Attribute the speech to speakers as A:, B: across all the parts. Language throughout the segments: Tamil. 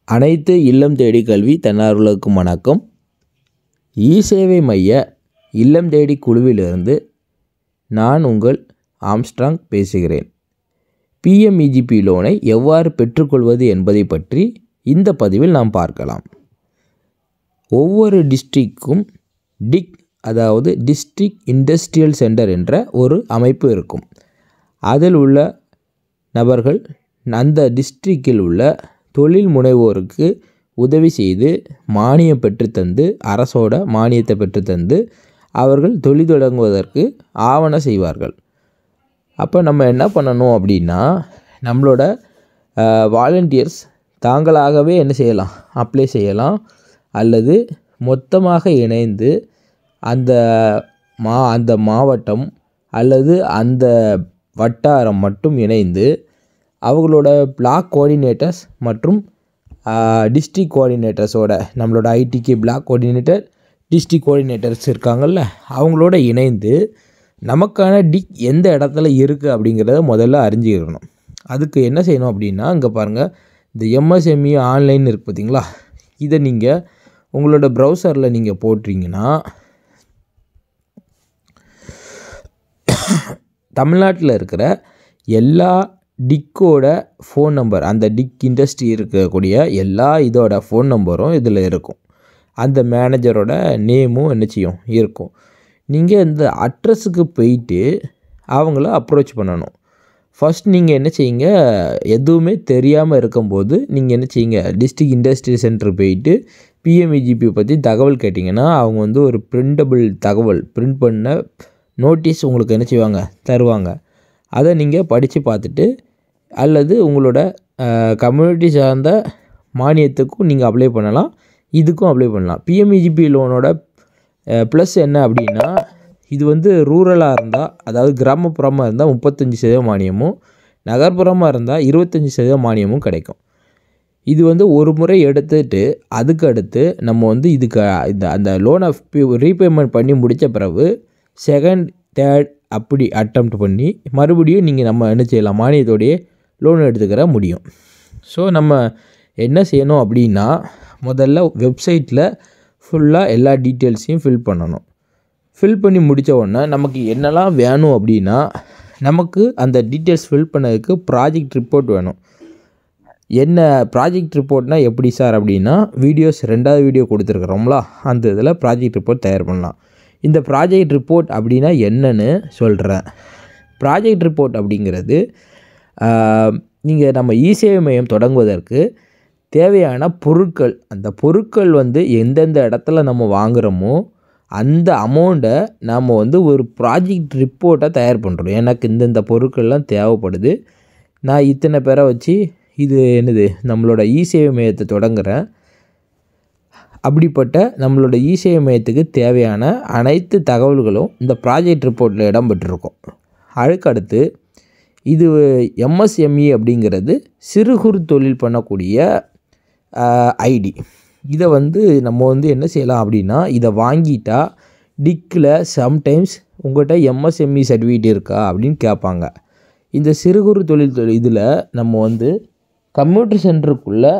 A: அனைத்து இல்லம் தேடி கல்வி தன்னார்வலருக்கும் வணக்கம் இ சேவை மைய இல்லம் தேடி குழுவிலிருந்து நான் உங்கள் ஆம்ஸ்ட்ராங் பேசுகிறேன் பிஎம்இஜிபி லோனை எவ்வாறு பெற்றுக்கொள்வது என்பதை பற்றி இந்த பதிவில் நாம் பார்க்கலாம் ஒவ்வொரு டிஸ்ட்ரிக்க்கும் டிக் அதாவது டிஸ்ட்ரிக்ட் இண்டஸ்ட்ரியல் சென்டர் என்ற ஒரு அமைப்பு இருக்கும் அதில் உள்ள நபர்கள் அந்த டிஸ்ட்ரிக்டில் உள்ள தொழில் முனைவோருக்கு உதவி செய்து மானியம் பெற்றுத்தந்து அரசோட மானியத்தை பெற்றுத்தந்து அவர்கள் தொழில் தொடங்குவதற்கு ஆவண செய்வார்கள் அப்போ நம்ம என்ன பண்ணணும் அப்படின்னா நம்மளோட வாலண்டியர்ஸ் தாங்களாகவே என்ன செய்யலாம் அப்ளை செய்யலாம் அல்லது மொத்தமாக இணைந்து அந்த மா அந்த மாவட்டம் அல்லது அந்த வட்டாரம் மட்டும் இணைந்து அவங்களோட பிளாக் கோஆர்டினேட்டர்ஸ் மற்றும் டிஸ்ட்ரிக் கோஆர்டினேட்டர்ஸோட நம்மளோட ஐடிக்கு பிளாக் கோஆர்டினேட்டர் டிஸ்ட்ரிக் கோஆர்டினேட்டர்ஸ் இருக்காங்கல்ல அவங்களோட இணைந்து நமக்கான டிக் எந்த இடத்துல இருக்குது அப்படிங்கிறத முதல்ல அறிஞ்சிக்கணும் அதுக்கு என்ன செய்யணும் அப்படின்னா இங்கே பாருங்கள் இந்த எம்எஸ்எம்இ ஆன்லைன் இருக்குது பார்த்தீங்களா இதை நீங்கள் உங்களோட ப்ரௌசரில் நீங்கள் போட்டிங்கன்னா தமிழ்நாட்டில் இருக்கிற எல்லா டிக்கோட ஃபோன் நம்பர் அந்த டிக் இண்டஸ்ட்ரி இருக்கக்கூடிய எல்லா இதோட ஃபோன் நம்பரும் இதில் இருக்கும் அந்த மேனேஜரோட நேமும் என்ன செய்யும் இருக்கும் நீங்கள் இந்த அட்ரஸுக்கு போயிட்டு அவங்கள அப்ரோச் பண்ணணும் ஃபஸ்ட் நீங்கள் என்ன செய்யுங்க எதுவுமே தெரியாமல் இருக்கும்போது நீங்கள் என்ன செய்யுங்க டிஸ்ட்ரிக் இண்டஸ்ட்ரி சென்டர் போயிட்டு பிஎம்இஜிபி பற்றி தகவல் கேட்டிங்கன்னா அவங்க வந்து ஒரு பிரிண்டபிள் தகவல் பிரிண்ட் பண்ண நோட்டீஸ் உங்களுக்கு என்ன செய்வாங்க தருவாங்க அதை நீங்கள் படித்து பார்த்துட்டு அல்லது உங்களோட கம்யூனிட்டி சார்ந்த மானியத்துக்கும் நீங்கள் அப்ளை பண்ணலாம் இதுக்கும் அப்ளை பண்ணலாம் பிஎம்இஜிபி லோனோட ப்ளஸ் என்ன அப்படின்னா இது வந்து ரூரலாக இருந்தால் அதாவது கிராமப்புறமாக இருந்தால் முப்பத்தஞ்சு சதவீதம் மானியமும் நகர்ப்புறமாக இருந்தால் இருபத்தஞ்சி சதவீதம் மானியமும் கிடைக்கும் இது வந்து ஒரு முறை எடுத்துட்டு அதுக்கு அடுத்து நம்ம வந்து இதுக்கு இந்த அந்த லோனை ரீபேமெண்ட் பண்ணி முடித்த பிறகு செகண்ட் தேர்ட் அப்படி அட்டம்ப்ட் பண்ணி மறுபடியும் நீங்கள் நம்ம என்ன செய்யலாம் மானியத்தோடைய லோன் எடுத்துக்கிற முடியும் ஸோ நம்ம என்ன செய்யணும் அப்படின்னா முதல்ல வெப்சைட்டில் ஃபுல்லாக எல்லா டீட்டெயில்ஸையும் ஃபில் பண்ணணும் ஃபில் பண்ணி முடித்த உடனே நமக்கு என்னெல்லாம் வேணும் அப்படின்னா நமக்கு அந்த டீட்டெயில்ஸ் ஃபில் பண்ணதுக்கு ப்ராஜெக்ட் ரிப்போர்ட் வேணும் என்ன ப்ராஜெக்ட் ரிப்போர்ட்னால் எப்படி சார் அப்படின்னா வீடியோஸ் ரெண்டாவது வீடியோ கொடுத்துருக்குறோம்ல அந்த இதில் ப்ராஜெக்ட் ரிப்போர்ட் தயார் பண்ணலாம் இந்த ப்ராஜெக்ட் ரிப்போர்ட் அப்படின்னா என்னன்னு சொல்கிறேன் ப்ராஜெக்ட் ரிப்போர்ட் அப்படிங்கிறது நீங்கள் நம்ம இசேவை மையம் தொடங்குவதற்கு தேவையான பொருட்கள் அந்த பொருட்கள் வந்து எந்தெந்த இடத்துல நம்ம வாங்குகிறோமோ அந்த அமௌண்ட்டை நாம் வந்து ஒரு ப்ராஜெக்ட் ரிப்போர்ட்டை தயார் பண்ணுறோம் எனக்கு இந்தந்த பொருட்கள்லாம் தேவைப்படுது நான் இத்தனை பேரை வச்சு இது என்னது நம்மளோட இசேவை மையத்தை தொடங்குகிறேன் அப்படிப்பட்ட நம்மளோட இசேவை மையத்துக்கு தேவையான அனைத்து தகவல்களும் இந்த ப்ராஜெக்ட் ரிப்போர்ட்டில் இடம்பெற்றிருக்கும் அதுக்கடுத்து இது எம்எஸ்எம்இ அப்படிங்கிறது சிறு குறு தொழில் பண்ணக்கூடிய ஐடி இதை வந்து நம்ம வந்து என்ன செய்யலாம் அப்படின்னா இதை வாங்கிட்டா டிக்கில் சம்டைம்ஸ் உங்கள்கிட்ட எம்எஸ்எம்இ சர்டிஃபிகேட் இருக்கா அப்படின்னு கேட்பாங்க இந்த சிறு குறு தொழில் தொழில் இதில் நம்ம வந்து கம்ப்யூட்டர் சென்டருக்குள்ளே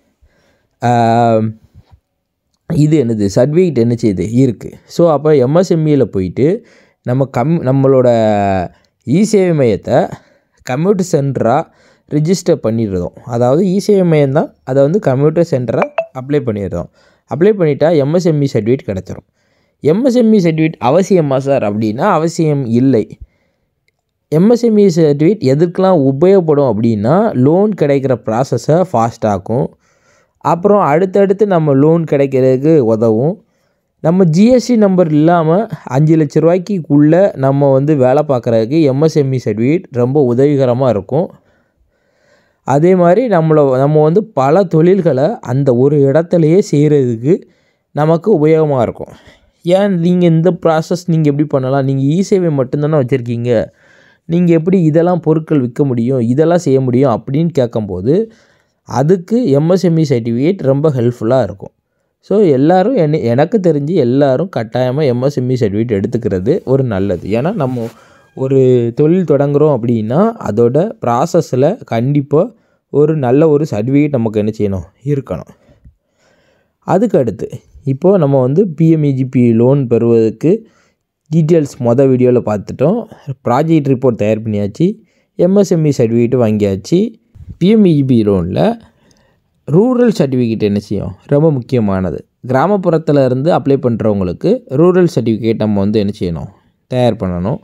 A: இது என்னது சர்டிஃபிகேட் என்ன செய்யுது இருக்குது ஸோ அப்போ எம்எஸ்எம்இயில் போயிட்டு நம்ம கம் நம்மளோட இசேவை மையத்தை கம்ப்யூட்டர் சென்டராக ரிஜிஸ்டர் பண்ணிடுறோம் அதாவது இசேவை மையம் தான் அதை வந்து கம்ப்யூட்டர் சென்டராக அப்ளை பண்ணிடுறோம் அப்ளை பண்ணிட்டா எம்எஸ்எம்இ சர்டிஃபிகேட் கிடச்சிரும் எம்எஸ்எம்இ சர்டிஃபிகேட் அவசியமா சார் அப்படின்னா அவசியம் இல்லை எம்எஸ்எம்இ சர்டிஃபிகேட் எதுக்கெலாம் உபயோகப்படும் அப்படின்னா லோன் கிடைக்கிற ப்ராசஸை ஃபாஸ்ட்டாக்கும் அப்புறம் அடுத்தடுத்து நம்ம லோன் கிடைக்கிறதுக்கு உதவும் நம்ம ஜிஎஸ்டி நம்பர் இல்லாமல் அஞ்சு லட்ச ரூபாய்க்குள்ளே நம்ம வந்து வேலை பார்க்குறதுக்கு எம்எஸ்எம்இ சர்டிஃபிகேட் ரொம்ப உதவிகரமாக இருக்கும் அதே மாதிரி நம்மளை நம்ம வந்து பல தொழில்களை அந்த ஒரு இடத்துலையே செய்கிறதுக்கு நமக்கு உபயோகமாக இருக்கும் ஏன் நீங்கள் இந்த ப்ராசஸ் நீங்கள் எப்படி பண்ணலாம் நீங்கள் இசேவை மட்டும்தானே வச்சுருக்கீங்க நீங்கள் எப்படி இதெல்லாம் பொருட்கள் விற்க முடியும் இதெல்லாம் செய்ய முடியும் அப்படின்னு கேட்கும்போது அதுக்கு எம்எஸ்எம்இ சர்டிஃபிகேட் ரொம்ப ஹெல்ப்ஃபுல்லாக இருக்கும் ஸோ எல்லோரும் என்ன எனக்கு தெரிஞ்சு எல்லோரும் கட்டாயமாக எம்எஸ்எம்இ சர்டிஃபிகேட் எடுத்துக்கிறது ஒரு நல்லது ஏன்னா நம்ம ஒரு தொழில் தொடங்குகிறோம் அப்படின்னா அதோட ப்ராசஸில் கண்டிப்பாக ஒரு நல்ல ஒரு சர்டிஃபிகேட் நமக்கு என்ன செய்யணும் இருக்கணும் அதுக்கு அடுத்து இப்போது நம்ம வந்து பிஎம்இஜிபி லோன் பெறுவதற்கு டீட்டெயில்ஸ் மொதல் வீடியோவில் பார்த்துட்டோம் ப்ராஜெக்ட் ரிப்போர்ட் தயார் பண்ணியாச்சு எம்எஸ்எம்இ சர்டிஃபிகேட் வாங்கியாச்சு பிஎம்இஜிபி லோனில் ரூரல் சர்டிஃபிகேட் என்ன செய்யும் ரொம்ப முக்கியமானது கிராமப்புறத்தில் இருந்து அப்ளை பண்ணுறவங்களுக்கு ரூரல் சர்டிஃபிகேட் நம்ம வந்து என்ன செய்யணும் தயார் பண்ணணும்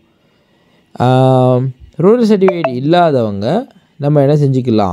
A: ரூரல் சர்டிஃபிகேட் இல்லாதவங்க நம்ம என்ன செஞ்சுக்கலாம்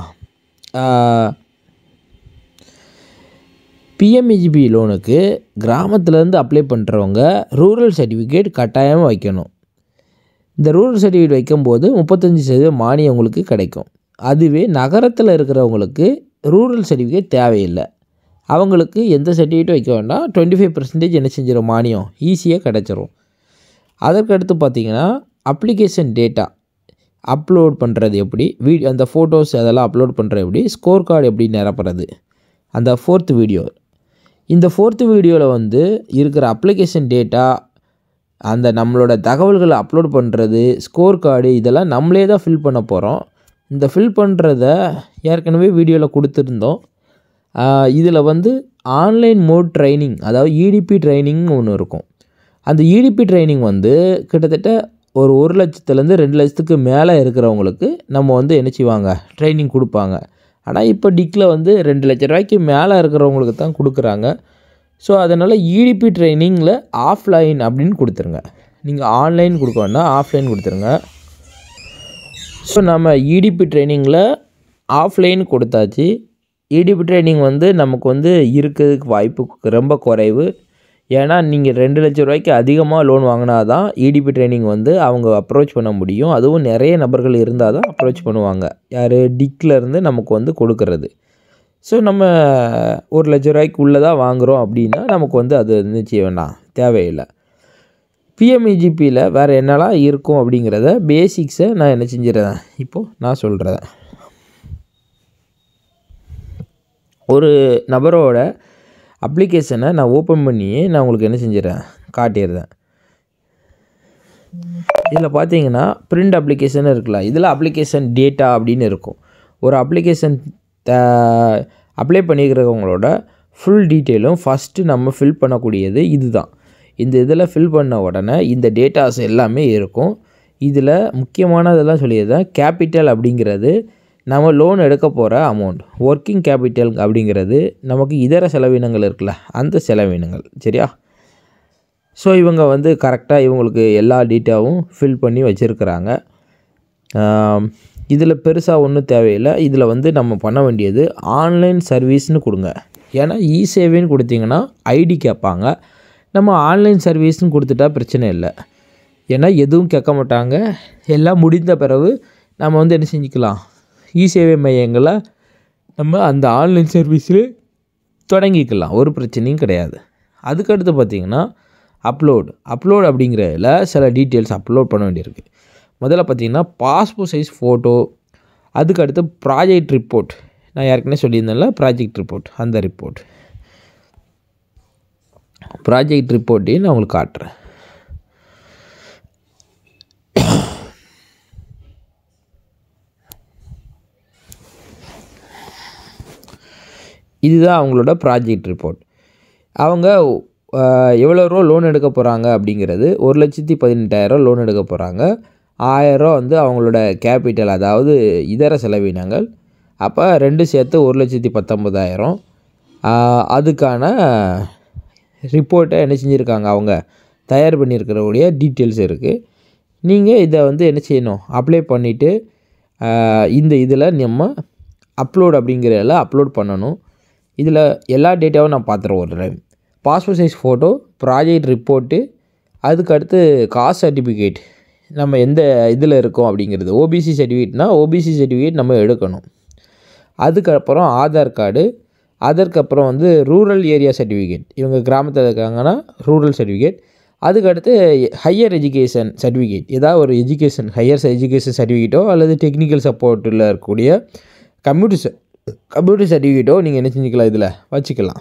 A: பிஎம்இஜிபி லோனுக்கு கிராமத்துலேருந்து அப்ளை பண்ணுறவங்க ரூரல் சர்டிஃபிகேட் கட்டாயமாக வைக்கணும் இந்த ரூரல் சர்டிஃபிகேட் வைக்கும்போது முப்பத்தஞ்சு சதவீதம் மானியம் உங்களுக்கு கிடைக்கும் அதுவே நகரத்தில் இருக்கிறவங்களுக்கு ரூரல் சர்டிஃபிகேட் தேவையில்லை அவங்களுக்கு எந்த சர்டிஃபிகேட்டும் வைக்க வேண்டாம் டுவெண்ட்டி ஃபைவ் பர்சன்டேஜ் என்ன செஞ்சிடும் மானியம் ஈஸியாக கிடச்சிரும் அதற்கடுத்து பார்த்திங்கன்னா அப்ளிகேஷன் டேட்டா அப்லோட் பண்ணுறது எப்படி வீ அந்த ஃபோட்டோஸ் அதெல்லாம் அப்லோட் பண்ணுறது எப்படி ஸ்கோர் கார்டு எப்படி நிரப்புறது அந்த ஃபோர்த் வீடியோ இந்த ஃபோர்த்து வீடியோவில் வந்து இருக்கிற அப்ளிகேஷன் டேட்டா அந்த நம்மளோட தகவல்களை அப்லோட் பண்ணுறது ஸ்கோர் கார்டு இதெல்லாம் நம்மளே தான் ஃபில் பண்ண போகிறோம் இந்த ஃபில் பண்ணுறத ஏற்கனவே வீடியோவில் கொடுத்துருந்தோம் இதில் வந்து ஆன்லைன் மோட் ட்ரைனிங் அதாவது இடிபி ட்ரைனிங்னு ஒன்று இருக்கும் அந்த இடிபி ட்ரைனிங் வந்து கிட்டத்தட்ட ஒரு ஒரு லட்சத்துலேருந்து ரெண்டு லட்சத்துக்கு மேலே இருக்கிறவங்களுக்கு நம்ம வந்து என்ன செய்வாங்க ட்ரைனிங் கொடுப்பாங்க ஆனால் இப்போ டிக்கில் வந்து ரெண்டு லட்ச ரூபாய்க்கு மேலே இருக்கிறவங்களுக்கு தான் கொடுக்குறாங்க ஸோ அதனால் இடிபி ட்ரைனிங்கில் ஆஃப்லைன் அப்படின்னு கொடுத்துருங்க நீங்கள் ஆன்லைன் கொடுக்க வேண்டாம் ஆஃப்லைன் கொடுத்துருங்க ஸோ நம்ம இடிபி ட்ரைனிங்கில் ஆஃப்லைன் கொடுத்தாச்சு இடிபி ட்ரைனிங் வந்து நமக்கு வந்து இருக்கிறதுக்கு வாய்ப்பு ரொம்ப குறைவு ஏன்னா நீங்கள் ரெண்டு லட்ச ரூபாய்க்கு அதிகமாக லோன் வாங்கினா தான் இடிபி ட்ரைனிங் வந்து அவங்க அப்ரோச் பண்ண முடியும் அதுவும் நிறைய நபர்கள் இருந்தால் தான் அப்ரோச் பண்ணுவாங்க யார் டிக்லேருந்து நமக்கு வந்து கொடுக்கறது ஸோ நம்ம ஒரு லட்ச ரூபாய்க்கு உள்ளே தான் வாங்குகிறோம் அப்படின்னா நமக்கு வந்து அது வந்து செய்ய வேண்டாம் தேவையில்லை பிஎம்இஜிபியில் வேறு என்னெல்லாம் இருக்கும் அப்படிங்கிறத பேசிக்ஸை நான் என்ன செஞ்சிடறேன் இப்போது நான் சொல்கிறேன் ஒரு நபரோட அப்ளிகேஷனை நான் ஓப்பன் பண்ணி நான் உங்களுக்கு என்ன செஞ்சிடறேன் காட்டிடுறேன் இதில் பார்த்தீங்கன்னா பிரிண்ட் அப்ளிகேஷன் இருக்குல்ல இதில் அப்ளிகேஷன் டேட்டா அப்படின்னு இருக்கும் ஒரு அப்ளிகேஷன் அப்ளை பண்ணிக்கிறவங்களோட ஃபுல் டீட்டெயிலும் ஃபஸ்ட்டு நம்ம ஃபில் பண்ணக்கூடியது இது தான் இந்த இதில் ஃபில் பண்ண உடனே இந்த டேட்டாஸ் எல்லாமே இருக்கும் இதில் முக்கியமானதெல்லாம் சொல்லியிருந்தேன் கேபிட்டல் அப்படிங்கிறது நம்ம லோன் எடுக்க போகிற அமௌண்ட் ஒர்க்கிங் கேபிட்டல் அப்படிங்கிறது நமக்கு இதர செலவினங்கள் இருக்குல்ல அந்த செலவினங்கள் சரியா ஸோ இவங்க வந்து கரெக்டாக இவங்களுக்கு எல்லா டீட்டாவும் ஃபில் பண்ணி வச்சுருக்கிறாங்க இதில் பெருசாக ஒன்றும் தேவையில்லை இதில் வந்து நம்ம பண்ண வேண்டியது ஆன்லைன் சர்வீஸ்னு கொடுங்க ஏன்னா இ சேவைன்னு கொடுத்தீங்கன்னா ஐடி கேட்பாங்க நம்ம ஆன்லைன் சர்வீஸ்னு கொடுத்துட்டா பிரச்சனை இல்லை ஏன்னா எதுவும் கேட்க மாட்டாங்க எல்லாம் முடிந்த பிறகு நம்ம வந்து என்ன செஞ்சுக்கலாம் இ சேவை மையங்களை நம்ம அந்த ஆன்லைன் சர்வீஸில் தொடங்கிக்கலாம் ஒரு பிரச்சனையும் கிடையாது அதுக்கடுத்து பார்த்திங்கன்னா அப்லோட் அப்லோட் அப்படிங்கிறதுல சில டீட்டெயில்ஸ் அப்லோட் பண்ண வேண்டியிருக்கு முதல்ல பார்த்திங்கன்னா பாஸ்போர்ட் சைஸ் ஃபோட்டோ அதுக்கடுத்து ப்ராஜெக்ட் ரிப்போர்ட் நான் ஏற்கனவே சொல்லியிருந்தேன்ல ப்ராஜெக்ட் ரிப்போர்ட் அந்த ரிப்போர்ட் ப்ராஜெக்ட் ரிப்போர்ட்டையும் நான் உங்களுக்கு காட்டுறேன் இதுதான் அவங்களோட ப்ராஜெக்ட் ரிப்போர்ட் அவங்க எவ்வளோ ரூபா லோன் எடுக்க போகிறாங்க அப்படிங்கிறது ஒரு லட்சத்தி பதினெட்டாயிரம் லோன் எடுக்க போகிறாங்க ஆயிரரூவா வந்து அவங்களோட கேபிட்டல் அதாவது இதர செலவினங்கள் அப்போ ரெண்டு சேர்த்து ஒரு லட்சத்தி பத்தொம்பதாயிரம் அதுக்கான ரிப்போர்ட்டை என்ன செஞ்சுருக்காங்க அவங்க தயார் பண்ணியிருக்கிறவுடைய டீட்டெயில்ஸ் இருக்குது நீங்கள் இதை வந்து என்ன செய்யணும் அப்ளை பண்ணிவிட்டு இந்த இதில் நம்ம அப்லோட் அப்படிங்கிறதில் அப்லோட் பண்ணணும் இதில் எல்லா டேட்டாவும் நான் பார்த்துறேன் ஒரு time passport size photo project report அதுக்கடுத்து காஸ்ட் சர்டிஃபிகேட் நம்ம எந்த இதில் இருக்கோம் அப்படிங்கிறது ஓபிசி சர்டிஃபிகேட்னால் ஓபிசி சர்டிஃபிகேட் நம்ம எடுக்கணும் அதுக்கப்புறம் ஆதார் கார்டு அதற்கப்புறம் வந்து ரூரல் ஏரியா சர்டிஃபிகேட் இவங்க கிராமத்தில் இருக்காங்கன்னா ரூரல் சர்டிஃபிகேட் அதுக்கடுத்து ஹையர் எஜுகேஷன் சர்டிஃபிகேட் ஏதாவது ஒரு எஜுகேஷன் ஹையர் எஜுகேஷன் சர்டிஃபிகேட்டோ அல்லது டெக்னிக்கல் சப்போர்ட்டில் இருக்கக்கூடிய கம்ப்யூட்டர் கம்ப்யூட்டர் சர்டிஃபிகேட்டோ நீங்கள் என்ன செஞ்சுக்கலாம் இதில் வச்சுக்கலாம்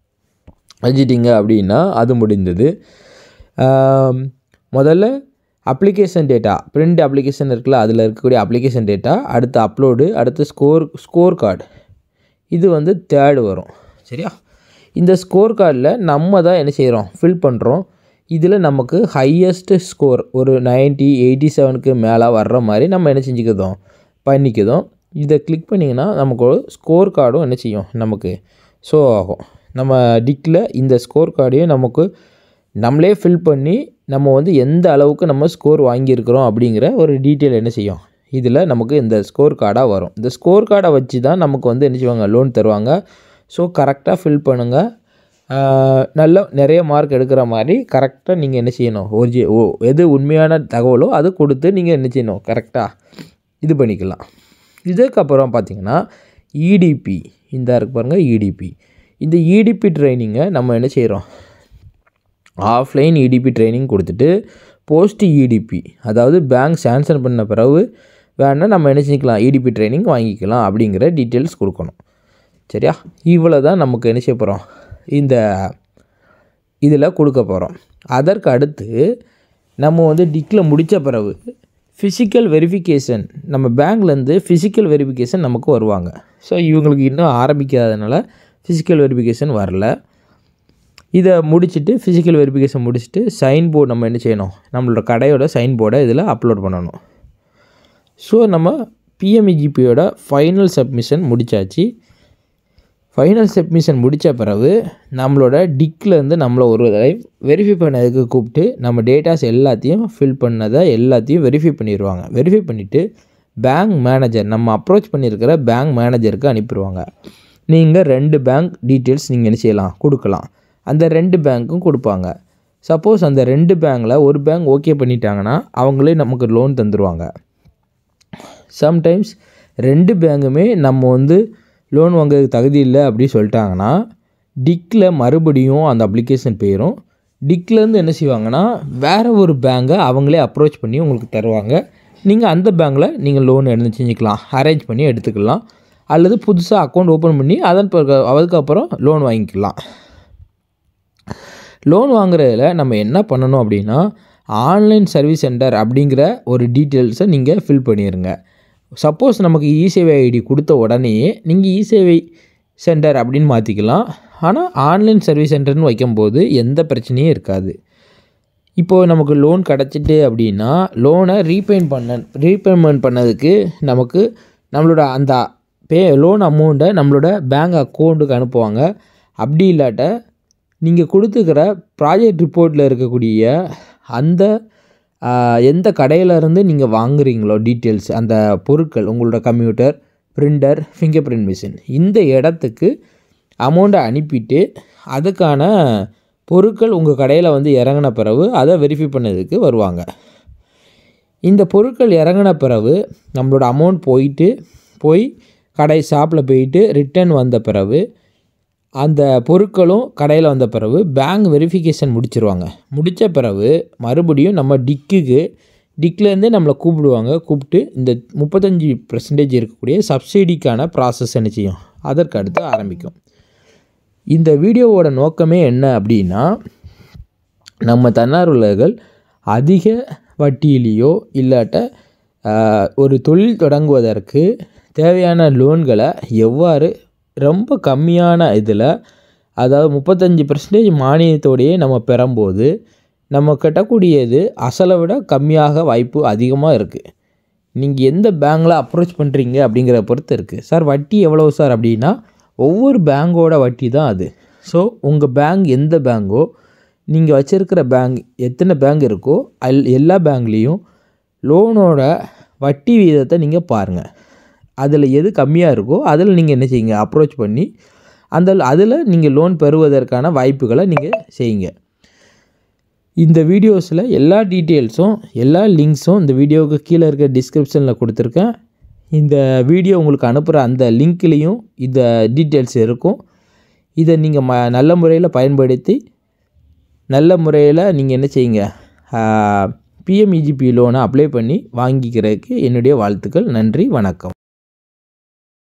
A: வச்சிட்டிங்க அப்படின்னா அது முடிந்தது முதல்ல அப்ளிகேஷன் டேட்டா பிரிண்ட் அப்ளிகேஷன் இருக்குல்ல அதில் இருக்கக்கூடிய அப்ளிகேஷன் டேட்டா அடுத்து அப்லோடு அடுத்து ஸ்கோர் ஸ்கோர் கார்டு இது வந்து தேர்டு வரும் சரியா இந்த ஸ்கோர் கார்டில் நம்ம தான் என்ன செய்கிறோம் ஃபில் பண்ணுறோம் இதில் நமக்கு ஹையஸ்ட்டு ஸ்கோர் ஒரு நைன்ட்டி எயிட்டி செவனுக்கு மேலே வர்ற மாதிரி நம்ம என்ன செஞ்சுக்கிறோம் பண்ணிக்கிறோம் இதை கிளிக் பண்ணிங்கன்னா நமக்கு ஒரு ஸ்கோர் கார்டும் என்ன செய்யும் நமக்கு ஷோ ஆகும் நம்ம டிக்கில் இந்த ஸ்கோர் கார்டையும் நமக்கு நம்மளே ஃபில் பண்ணி நம்ம வந்து எந்த அளவுக்கு நம்ம ஸ்கோர் வாங்கியிருக்கிறோம் அப்படிங்கிற ஒரு டீட்டெயில் என்ன செய்யும் இதில் நமக்கு இந்த ஸ்கோர் கார்டாக வரும் இந்த ஸ்கோர் கார்டை வச்சு தான் நமக்கு வந்து என்ன செய்வாங்க லோன் தருவாங்க ஸோ கரெக்டாக ஃபில் பண்ணுங்கள் நல்ல நிறைய மார்க் எடுக்கிற மாதிரி கரெக்டாக நீங்கள் என்ன செய்யணும் ஒரிஜி ஓ எது உண்மையான தகவலோ அது கொடுத்து நீங்கள் என்ன செய்யணும் கரெக்டாக இது பண்ணிக்கலாம் இதுக்கப்புறம் பார்த்தீங்கன்னா இடிபி இந்த இருக்கு பாருங்கள் இடிபி இந்த இடிபி ட்ரைனிங்கை நம்ம என்ன செய்கிறோம் ஆஃப்லைன் இடிபி ட்ரைனிங் கொடுத்துட்டு போஸ்ட் இடிபி அதாவது பேங்க் சாங்ஷன் பண்ண பிறகு வேணால் நம்ம என்ன செஞ்சுக்கலாம் இடிபி ட்ரைனிங் வாங்கிக்கலாம் அப்படிங்கிற டீட்டெயில்ஸ் கொடுக்கணும் சரியா இவ்வளோ தான் நமக்கு என்ன செய்ய போகிறோம் இந்த இதில் கொடுக்க போகிறோம் அதற்கு அடுத்து நம்ம வந்து டிக்கில் முடித்த பிறகு ஃபிசிக்கல் வெரிஃபிகேஷன் நம்ம பேங்க்லேருந்து ஃபிசிக்கல் வெரிஃபிகேஷன் நமக்கு வருவாங்க ஸோ இவங்களுக்கு இன்னும் ஆரம்பிக்காதனால ஃபிசிக்கல் வெரிஃபிகேஷன் வரல இதை முடிச்சுட்டு ஃபிசிக்கல் வெரிஃபிகேஷன் முடிச்சுட்டு சைன் போர்டு நம்ம என்ன செய்யணும் நம்மளோட கடையோட சைன் போர்டை இதில் அப்லோட் பண்ணணும் ஸோ நம்ம பிஎம்இஜிபியோட ஃபைனல் சப்மிஷன் முடித்தாச்சு ஃபைனல் சப்மிஷன் முடித்த பிறகு நம்மளோட டிக்லேருந்து நம்மளை ஒரு தடவை வெரிஃபை பண்ணதுக்கு கூப்பிட்டு நம்ம டேட்டாஸ் எல்லாத்தையும் ஃபில் பண்ணதை எல்லாத்தையும் வெரிஃபை பண்ணிடுவாங்க வெரிஃபை பண்ணிவிட்டு பேங்க் மேனேஜர் நம்ம அப்ரோச் பண்ணியிருக்கிற பேங்க் மேனேஜருக்கு அனுப்பிடுவாங்க நீங்கள் ரெண்டு பேங்க் டீட்டெயில்ஸ் நீங்கள் என்ன செய்யலாம் கொடுக்கலாம் அந்த ரெண்டு பேங்க்கும் கொடுப்பாங்க சப்போஸ் அந்த ரெண்டு பேங்க்கில் ஒரு பேங்க் ஓகே பண்ணிட்டாங்கன்னா அவங்களே நமக்கு லோன் தந்துடுவாங்க சம்டைம்ஸ் ரெண்டு பேங்குமே நம்ம வந்து லோன் வாங்குறதுக்கு தகுதி இல்லை அப்படி சொல்லிட்டாங்கன்னா டிக்கில் மறுபடியும் அந்த அப்ளிகேஷன் போயிடும் டிக்லேருந்து என்ன செய்வாங்கன்னா வேறு ஒரு பேங்கை அவங்களே அப்ரோச் பண்ணி உங்களுக்கு தருவாங்க நீங்கள் அந்த பேங்க்கில் நீங்கள் லோன் எடுத்து செஞ்சுக்கலாம் அரேஞ்ச் பண்ணி எடுத்துக்கலாம் அல்லது புதுசாக அக்கௌண்ட் ஓப்பன் பண்ணி அதன் பிறகு அதுக்கப்புறம் லோன் வாங்கிக்கலாம் லோன் வாங்குறதுல நம்ம என்ன பண்ணணும் அப்படின்னா ஆன்லைன் சர்வீஸ் சென்டர் அப்படிங்கிற ஒரு டீட்டெயில்ஸை நீங்கள் ஃபில் பண்ணிடுங்க சப்போஸ் நமக்கு இசேவை ஐடி கொடுத்த உடனே நீங்கள் இசேவை சென்டர் அப்படின்னு மாற்றிக்கலாம் ஆனால் ஆன்லைன் சர்வீஸ் சென்டர்னு வைக்கும்போது எந்த பிரச்சனையும் இருக்காது இப்போது நமக்கு லோன் கிடச்சிட்டு அப்படின்னா லோனை ரீபேமெண்ட் பண்ண ரீபேமெண்ட் பண்ணதுக்கு நமக்கு நம்மளோட அந்த பே லோன் அமௌண்ட்டை நம்மளோட பேங்க் அக்கௌண்ட்டுக்கு அனுப்புவாங்க அப்படி இல்லாட்ட நீங்கள் கொடுத்துக்கிற ப்ராஜெக்ட் ரிப்போர்ட்டில் இருக்கக்கூடிய அந்த எந்த கடையிலேருந்து நீங்கள் வாங்குறீங்களோ டீட்டெயில்ஸ் அந்த பொருட்கள் உங்களோட computer printer finger print machine இந்த இடத்துக்கு அமௌண்ட்டை அனுப்பிட்டு அதுக்கான பொருட்கள் உங்கள் கடையில் வந்து இறங்கின பிறகு அதை வெரிஃபை பண்ணதுக்கு வருவாங்க இந்த பொருட்கள் இறங்கின பிறகு நம்மளோட அமௌண்ட் போயிட்டு போய் கடை ஷாப்பில் போயிட்டு ரிட்டர்ன் வந்த பிறகு அந்த பொருட்களும் கடையில் வந்த பிறகு பேங்க் வெரிஃபிகேஷன் முடிச்சிருவாங்க முடித்த பிறகு மறுபடியும் நம்ம டிக்குக்கு டிக்லேருந்தே நம்மளை கூப்பிடுவாங்க கூப்பிட்டு இந்த முப்பத்தஞ்சு பர்சன்டேஜ் இருக்கக்கூடிய சப்சிடிக்கான ப்ராசஸ் என்ன செய்யும் அதற்கு அடுத்து ஆரம்பிக்கும் இந்த வீடியோவோட நோக்கமே என்ன அப்படின்னா நம்ம தன்னார்வலர்கள் அதிக வட்டியிலேயோ இல்லாட்ட ஒரு தொழில் தொடங்குவதற்கு தேவையான லோன்களை எவ்வாறு ரொம்ப கம்மியான இதில் அதாவது முப்பத்தஞ்சு பர்சன்டேஜ் மானியத்தோடையே நம்ம பெறும்போது நம்ம கட்டக்கூடியது அசலை விட கம்மியாக வாய்ப்பு அதிகமாக இருக்குது நீங்கள் எந்த பேங்க்கில் அப்ரோச் பண்ணுறீங்க அப்படிங்கிற பொறுத்து இருக்குது சார் வட்டி எவ்வளோ சார் அப்படின்னா ஒவ்வொரு பேங்கோட வட்டி தான் அது ஸோ உங்கள் பேங்க் எந்த பேங்கோ நீங்கள் வச்சுருக்கிற பேங்க் எத்தனை பேங்க் இருக்கோ அல் எல்லா பேங்க்லேயும் லோனோட வட்டி வீதத்தை நீங்கள் பாருங்கள் அதில் எது கம்மியாக இருக்கோ அதில் நீங்கள் என்ன செய்யுங்க அப்ரோச் பண்ணி அந்த அதில் நீங்கள் லோன் பெறுவதற்கான வாய்ப்புகளை நீங்கள் செய்யுங்க இந்த வீடியோஸில் எல்லா டீட்டெயில்ஸும் எல்லா லிங்க்ஸும் இந்த வீடியோவுக்கு கீழே இருக்க டிஸ்கிரிப்ஷனில் கொடுத்துருக்கேன் இந்த வீடியோ உங்களுக்கு அனுப்புகிற அந்த லிங்க்லேயும் இந்த டீட்டெயில்ஸ் இருக்கும் இதை நீங்கள் ம நல்ல முறையில் பயன்படுத்தி நல்ல முறையில் நீங்கள் என்ன செய்யுங்க பிஎம்இஜிபி லோனை அப்ளை பண்ணி வாங்கிக்கிறதுக்கு என்னுடைய வாழ்த்துக்கள் நன்றி வணக்கம்